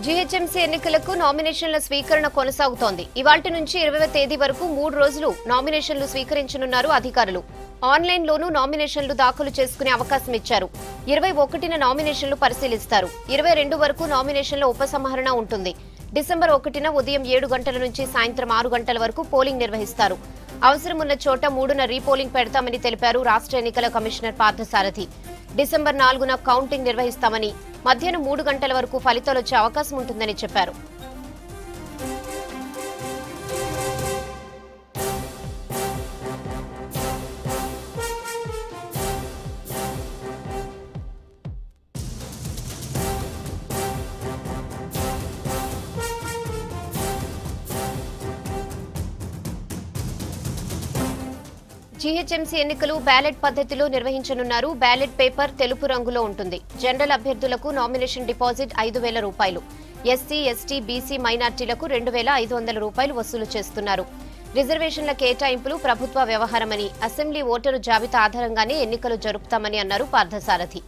GHMC ఎన్నికలకు నామినేషన్ల స్వీకరణ కొనసాగుతోంది ఇవాల్టి నుంచి ఇరవై తేదీ వరకు మూడు రోజులు నామినేషన్లు స్వీకరించనున్నారు అధికారులు ఆన్లైన్లోనూ నామినేషన్లు దాఖలు చేసుకునే అవకాశం ఇచ్చారు ఇరవై ఒకటిన నామినేషన్లు పరిశీలిస్తారు ఇరవై రెండు వరకు నామినేషన్ల ఉపసంహరణ ఉంటుంది డిసెంబర్ ఒకటిన ఉదయం ఏడు గంటల నుంచి సాయంత్రం ఆరు గంటల వరకు పోలింగ్ నిర్వహిస్తారు అవసరం ఉన్న చోట మూడున రీపోలింగ్ పెడతామని తెలిపారు రాష్ట్ర ఎన్నికల కమిషనర్ పార్థసారథి డిసెంబర్ నాలుగున కౌంటింగ్ నిర్వహిస్తామని మధ్యాహ్నం మూడు గంటల వరకు ఫలితాలు వచ్చే అవకాశం ఉంటుందని చెప్పారు జీహెచ్ఎంసీ ఎన్నికలు బ్యాలెట్ పద్ధతిలో నిర్వహించనున్నారు బ్యాలెట్ పేపర్ తెలుపు రంగులో ఉంటుంది జనరల్ అభ్యర్థులకు నామినేషన్ డిపాజిట్ ఐదు వేల రూపాయలు ఎస్సీ ఎస్టీ బీసీ మైనార్టీలకు రెండు వేల ఐదు వందల రూపాయలు వసూలు చేస్తున్నారు రిజర్వేషన్ల కేటాయింపులు ప్రభుత్వ వ్యవహారమని అసెంబ్లీ ఓటరు జాబితా ఆధారంగానే ఎన్నికలు జరుపుతామని అన్నారు పార్థసారథి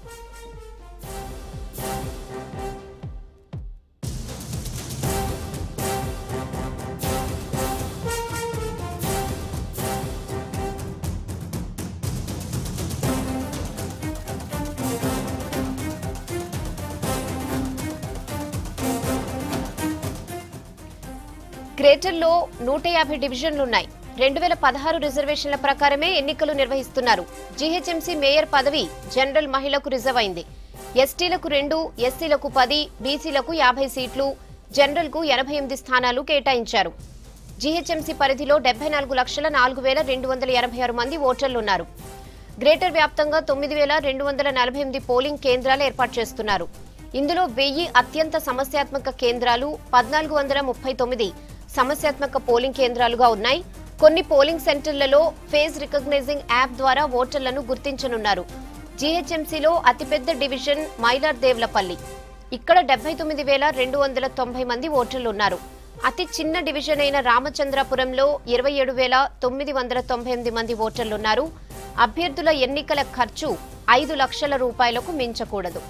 గ్రేటర్లో నూట యాభై డివిజన్లున్నాయి రెండు వేల పదహారు రిజర్వేషన్ల ప్రకారమే ఎన్నికలు నిర్వహిస్తున్నారు జీహెచ్ఎంసీ మేయర్ పదవి జనరల్ మహిళకు రిజర్వ్ అయింది ఎస్టీలకు రెండు ఎస్సీలకు పది బీసీలకు యాభై సీట్లు జనరల్కు ఎనభై ఎనిమిది స్థానాలు కేటాయించారు జీహెచ్ఎంసీ పరిధిలో డెబ్బై నాలుగు లక్షల నాలుగు వేల రెండు వందల ఎనభై ఆరు మంది ఓటర్లున్నారు గ్రేటర్ వ్యాప్తంగా తొమ్మిది వేల రెండు వందల నలభై ఎనిమిది పోలింగ్ కేంద్రాలు ఏర్పాటు చేస్తున్నారు ఇందులో వెయ్యి అత్యంత సమస్యాత్మక కేంద్రాలు పద్నాలుగు వందల ముప్పై తొమ్మిది సమస్యాత్మక పోలింగ్ కేంద్రాలుగా ఉన్నాయి కొన్ని పోలింగ్ సెంటర్లలో ఫేస్ రికగ్నైజింగ్ యాప్ ద్వారా ఓటర్లను గుర్తించనున్నారు జీహెచ్ఎంసీలో అతిపెద్ద డివిజన్ మైలార్దేవ్లపల్లి ఇక్కడ డెబ్బై తొమ్మిది వేల రెండు వందల తొంభై మంది ఓటర్లు ఉన్నారు అతి చిన్న డివిజన్ అయిన రామచంద్రపురంలో ఇరవై ఏడు వేల తొమ్మిది వందల తొంభై ఎనిమిది మంది ఓటర్లున్నారు అభ్యర్థుల ఎన్నికల ఖర్చు ఐదు లక్షల రూపాయలకు మించకూడదు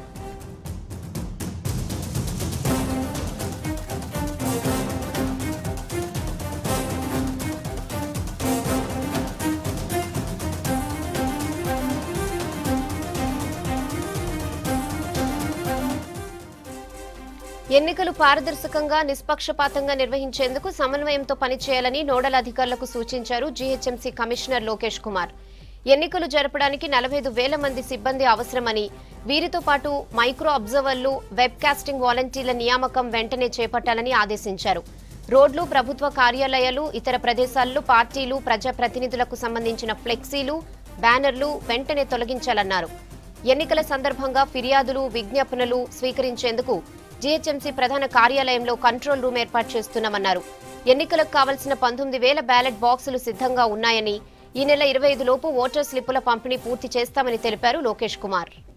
ఎన్నికలు పారదర్శకంగా నిష్పక్షపాతంగా నిర్వహించేందుకు సమన్వయంతో పనిచేయాలని నోడల్ అధికారులకు సూచించారు జీహెచ్ఎంసీ కమిషనర్ లోకేష్ కుమార్ ఎన్నికలు జరపడానికి నలభై వేల మంది సిబ్బంది అవసరమని వీరితో పాటు మైక్రో అబ్జర్వర్లు వెబ్ కాస్టింగ్ వాలంటీర్ల నియామకం వెంటనే చేపట్టాలని ఆదేశించారు రోడ్లు ప్రభుత్వ కార్యాలయాలు ఇతర ప్రదేశాల్లో పార్టీలు ప్రజాప్రతినిధులకు సంబంధించిన ఫ్లెక్సీలు బ్యానర్లు వెంటనే తొలగించాలన్నారు ఎన్నికల సందర్భంగా ఫిర్యాదులు విజ్ఞాపనలు స్వీకరించేందుకు జీహెచ్ఎంసీ ప్రధాన కార్యాలయంలో కంట్రోల్ రూమ్ ఏర్పాటు చేస్తున్నామన్నారు ఎన్నికలకు కావలసిన పంతొమ్మిది వేల బ్యాలెట్ బాక్సులు సిద్ధంగా ఉన్నాయని ఈ నెల ఇరవై ఐదు లోపు ఓటర్ స్లిప్పుల పంపిణీ పూర్తి చేస్తామని తెలిపారు లోకేష్ కుమార్